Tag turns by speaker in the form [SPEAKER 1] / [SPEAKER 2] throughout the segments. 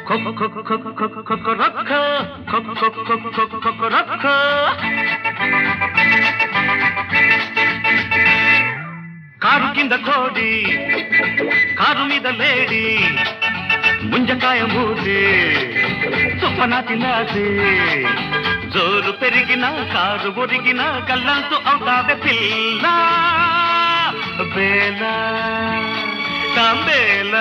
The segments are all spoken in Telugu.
[SPEAKER 1] కొక్కొక్కొక్కొక్కొక్కొక్కొరొక్క, కొక్కొక్కొక్కొక్కొక్కొరొక్క. కారు కింద కోడి కారు మీద లేడి ముంజకాయ మూసి తుప్పనాటి నాసి జోరు పెరిగిన కారు ఒరిగిన కళ్ళంతు అవుతావే పిల్ల బేల తాంబేల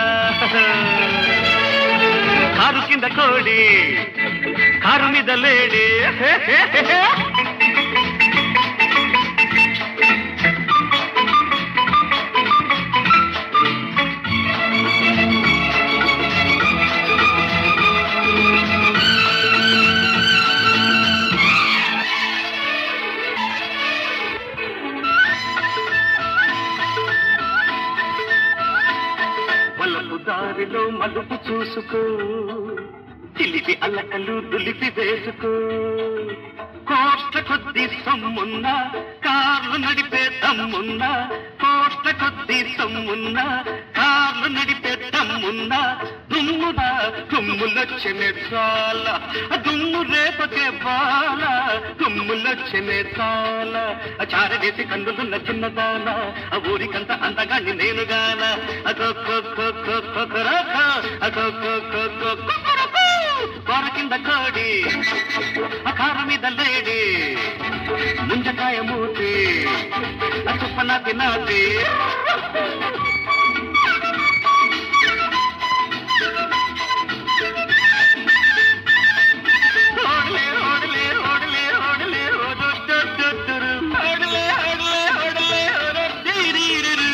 [SPEAKER 1] కారు కింద కోడి కారు మీద లేడి వలపు దారిలో మలుపు చూసుకో చిలిపి అల్లకలు దులిపి వేసుకో కోట్ల కొద్ది సొమ్మున్న కార్లు నడిపే తమ్మున్న కోట్ల కొద్ది సొమ్మున్న కార్లు నడిపే తమ్మున్న దుమ్మున దుమ్ములొచ్చనే చాలా దుమ్ము రేపకే బాల దుమ్ములొచ్చనే చాలా చారవేసి కన్నులున్న చిన్నదాన ఆ ఊరికంత అందగాని నేనుగాన కూర కింద కోడి ఆ కార మీద లేడి ముంజకాయ మూతి ఆ చుప్పన తినాది ఓడలే ఓడలే ఓడలే ఓడలే ఓడొట్టొట్టొట్టొరు. ఓడలే ఓడలే ఓడలే ఓడొట్టిరిరిరు.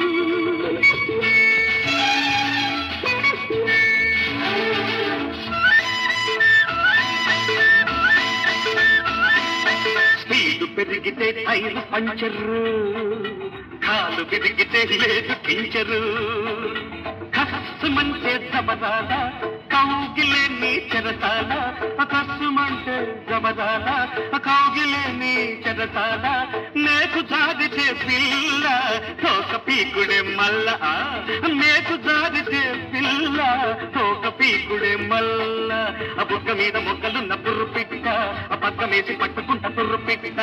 [SPEAKER 1] స్పీడు పెరిగితే టైరు పంచరు కాలు పెరిగితే లేదు కించరు కస్సుమంటే జబదాల కౌగిలే నీ చెరసాల కస్సుమంటే జబదాల కౌగిలే నీ చెరసాల నేకు జారితే పిల్ల తోక పీకుడే మల్ల నేకు జారితే పిల్ల తోక పీకుడే మల్ల ఆ బుక్క మీద మొక్కలున్న పుర్రు పిక్క ఆ పక్క వేసి పట్టుకుంట పుర్రు పిక్క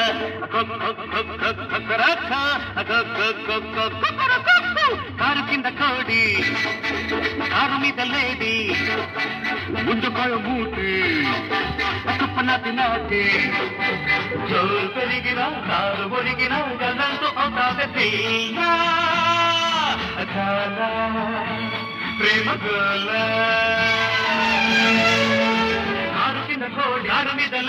[SPEAKER 1] కారు కింద కోడి కారు మీద లేడి ముందుకాయ మూటి కుప్పన తినాటి జోరు పెరిగిన కారు ఒరిగిన గల్లంతో అవుతావే పిల్ల కాల ప్రేమ గోల కారు కింద కోడి కారు మీద